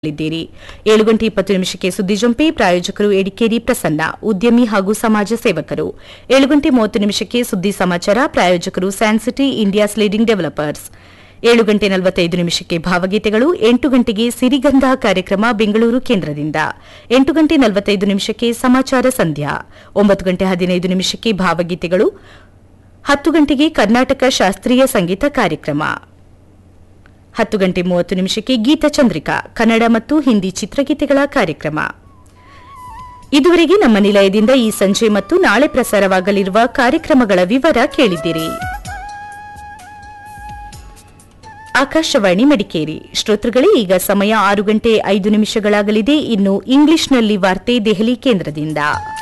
ಿದ್ದೀರಿ ಏಳು ಗಂಟೆ ಇಪ್ಪತ್ತು ನಿಮಿಷಕ್ಕೆ ಸುದ್ದಿ ಜಂಪೆ ಪ್ರಾಯೋಜಕರು ಎಡಿಕೇರಿ ಪ್ರಸನ್ನ ಉದ್ಯಮಿ ಹಾಗೂ ಸಮಾಜ ಸೇವಕರು ಏಳು ಗಂಟೆ ಮೂವತ್ತು ನಿಮಿಷಕ್ಕೆ ಸುದ್ದಿ ಸಮಾಚಾರ ಪ್ರಾಯೋಜಕರು ಸ್ಯಾನ್ಸಿಟಿ ಇಂಡಿಯಾಸ್ ಲೀಡಿಂಗ್ ಡೆವಲಪರ್ಸ್ ಏಳು ಗಂಟೆ ನಲವತ್ತೈದು ನಿಮಿಷಕ್ಕೆ ಭಾವಗೀತೆಗಳು ಎಂಟು ಗಂಟೆಗೆ ಸಿರಿಗಂಧ ಕಾರ್ಯಕ್ರಮ ಬೆಂಗಳೂರು ಕೇಂದ್ರದಿಂದ ಎಂಟು ಗಂಟೆ ನಲವತ್ತೈದು ನಿಮಿಷಕ್ಕೆ ಸಮಾಚಾರ ಸಂಧ್ಯಾ ಒಂಬತ್ತು ಗಂಟೆ ಹದಿನೈದು ನಿಮಿಷಕ್ಕೆ ಭಾವಗೀತೆಗಳು ಹತ್ತು ಗಂಟೆಗೆ ಕರ್ನಾಟಕ ಶಾಸ್ತ್ರೀಯ ಸಂಗೀತ ಕಾರ್ಯಕ್ರಮ ಹತ್ತು ಗಂಟೆ ಮೂವತ್ತು ನಿಮಿಷಕ್ಕೆ ಗೀತಚಂದ್ರಿಕಾ ಕನ್ನಡ ಮತ್ತು ಹಿಂದಿ ಚಿತ್ರಗೀತೆಗಳ ಕಾರ್ಯಕ್ರಮ ಇದುವರೆಗೆ ನಮ್ಮ ನಿಲಯದಿಂದ ಈ ಸಂಜೆ ಮತ್ತು ನಾಳೆ ಪ್ರಸಾರವಾಗಲಿರುವ ಕಾರ್ಯಕ್ರಮಗಳ ವಿವರ ಕೇಳಿದ್ದೀರಿ ಆಕಾಶವಾಣಿ ಮಡಿಕೇರಿ ಶ್ರೋತೃಗಳೇ ಈಗ ಸಮಯ ಆರು ಗಂಟೆ ಐದು ನಿಮಿಷಗಳಾಗಲಿದೆ ಇನ್ನು ಇಂಗ್ಲಿಷ್ನಲ್ಲಿ ವಾರ್ತೆ ದೆಹಲಿ ಕೇಂದ್ರದಿಂದ